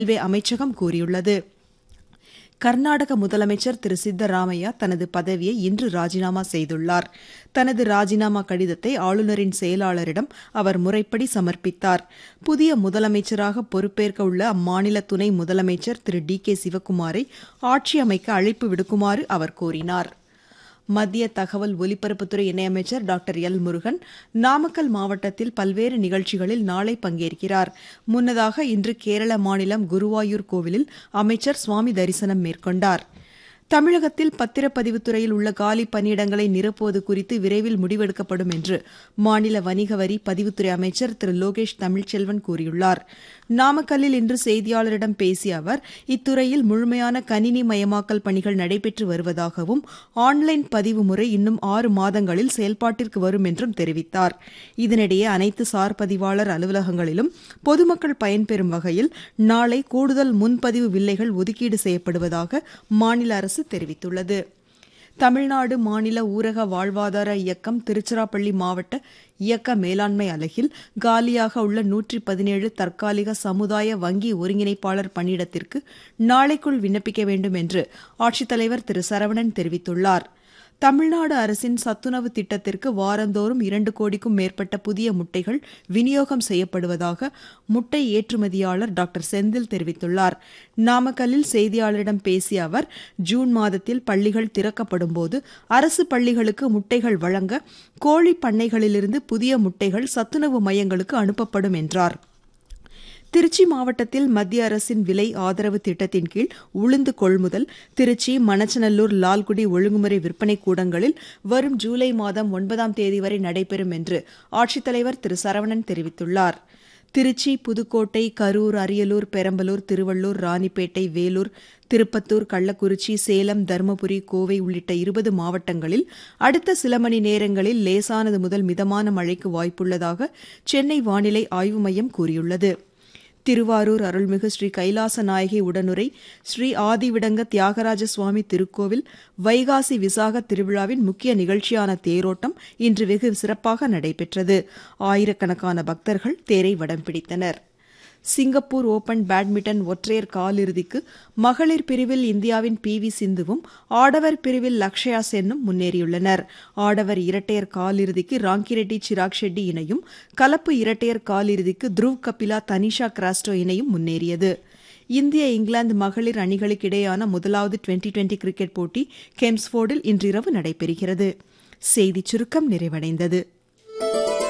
railway அமைச்சகம் கூறியுள்ளது கர்நாடக முதலமைச்சர் திரு சித்தராமையா தனது பதவியை இன்று ராஜினாமா செய்துள்ளார் தனது ராஜினாமா கடிதத்தை ஆளுநரின் செயலாளரிடம் அவர் முறைப்படி சமர்ப்பித்தார் புதிய முதலமைச்சராக பொறுப்பேற்க உள்ள அம்மாநில துணை முதலமைச்சர் திரு டி கே சிவக்குமாரை ஆட்சி அமைக்க அழைப்பு விடுக்குமாறு அவர் கோரினார் மத்திய தகவல் ஒலிபரப்புத்துறை இணையமைச்சர் டாக்டர் எல் முருகன் நாமக்கல் மாவட்டத்தில் பல்வேறு நிகழ்ச்சிகளில் நாளை பங்கேற்கிறார் முன்னதாக இன்று கேரள மாநிலம் குருவாயூர் கோவிலில் அமைச்சர் சுவாமி தரிசனம் மேற்கொண்டார் தமிழகத்தில் பத்திரப்பதிவுத்துறையில் உள்ள காலி பணியிடங்களை நிரப்புவது குறித்து விரைவில் முடிவெடுக்கப்படும் என்று மாநில வணிக வரி பதிவுத்துறை அமைச்சர் திரு லோகேஷ் தமிழ்ச்செல்வன் கூறியுள்ளார் நாமக்கல்லில் இன்று செய்தியாளரிடம் பேசிய அவர் இத்துறையில் முழுமையான கணினி மயமாக்கல் பணிகள் நடைபெற்று வருவதாகவும் ஆன்லைன் பதிவு முறை இன்னும் ஆறு மாதங்களில் செயல்பாட்டிற்கு வரும் என்றும் தெரிவித்தார் இதனிடையே அனைத்து சார் பதிவாளர் அலுவலகங்களிலும் பொதுமக்கள் பயன்பெறும் வகையில் நாளை கூடுதல் முன்பதிவு வில்லைகள் ஒதுக்கீடு செய்யப்படுவதாக மாநில அரசு தெரிவித்துள்ளது தமிழ்நாடு மாநில ஊரக வாழ்வாதார இயக்கம் திருச்சிராப்பள்ளி மாவட்ட இயக்க மேலாண்மை அலகில் காலியாக உள்ள நூற்றி பதினேழு தற்காலிக சமுதாய வங்கி ஒருங்கிணைப்பாளர் பணியிடத்திற்கு நாளைக்குள் விண்ணப்பிக்க வேண்டும் என்று ஆட்சித்தலைவர் திரு சரவணன் தெரிவித்துள்ளார் தமிழ்நாடு அரசின் சத்துணவு திட்டத்திற்கு வாரந்தோறும் இரண்டு கோடிக்கும் மேற்பட்ட புதிய முட்டைகள் விநியோகம் செய்யப்படுவதாக முட்டை ஏற்றுமதியாளர் டாக்டர் செந்தில் தெரிவித்துள்ளார் நாமக்கல்லில் செய்தியாளரிடம் பேசிய அவர் ஜூன் மாதத்தில் பள்ளிகள் திறக்கப்படும் போது அரசு பள்ளிகளுக்கு முட்டைகள் வழங்க கோழி பண்ணைகளிலிருந்து புதிய முட்டைகள் சத்துணவு மையங்களுக்கு அனுப்பப்படும் என்றார் திருச்சி மாவட்டத்தில் மத்திய அரசின் விலை ஆதரவு திட்டத்தின் கீழ் உளுந்து கொள்முதல் திருச்சி மணச்சநல்லூர் லால்குடி ஒழுங்குமுறை விற்பனை கூடங்களில் வரும் ஜூலை மாதம் ஒன்பதாம் தேதி வரை நடைபெறும் என்று ஆட்சித்தலைவர் திரு சரவணன் தெரிவித்துள்ளார் திருச்சி புதுக்கோட்டை கரூர் அரியலூர் பெரம்பலூர் திருவள்ளூர் ராணிப்பேட்டை வேலூர் திருப்பத்தூர் கள்ளக்குறிச்சி சேலம் தருமபுரி கோவை உள்ளிட்ட இருபது மாவட்டங்களில் அடுத்த சில மணி நேரங்களில் லேசானது முதல் மிதமான மழைக்கு வாய்ப்புள்ளதாக சென்னை வானிலை ஆய்வு மையம் கூறியுள்ளது திருவாரூர் அருள்மிகு ஸ்ரீ கைலாச நாயகி உடனுரை ஸ்ரீ ஆதிவிடங்க தியாகராஜ சுவாமி திருக்கோவில் வைகாசி விசாக திருவிழாவின் முக்கிய நிகழ்ச்சியான தேரோட்டம் இன்று வெகு சிறப்பாக நடைபெற்றது ஆயிரக்கணக்கான பக்தர்கள் தேரை வடம் பிடித்தனர் சிங்கப்பூர் ஓபன் பேட்மிண்டன் ஒற்றையர் காலிறுதிக்கு மகளிர் பிரிவில் இந்தியாவின் பி வி சிந்துவும் ஆடவர் பிரிவில் லக்ஷயா சென்னும் முன்னேறியுள்ளனர் ஆடவர் இரட்டையர் காலிறுதிக்கு ராங்கிரெட்டி சிராக் ஷெட்டி இணையும் கலப்பு இரட்டையர் காலிறுதிக்கு த்ருவ் கபிலா தனிஷா கிராஸ்டோ இணையும் முன்னேறியது இந்திய இங்கிலாந்து மகளிர் அணிகளுக்கு இடையேயான முதலாவது டுவெண்டி டுவெண்டி கிரிக்கெட் போட்டி கெம்ஸ்போர்டில் இன்றிரவு நடைபெறுகிறது செய்திச் சுருக்கம் நிறைவடைந்தது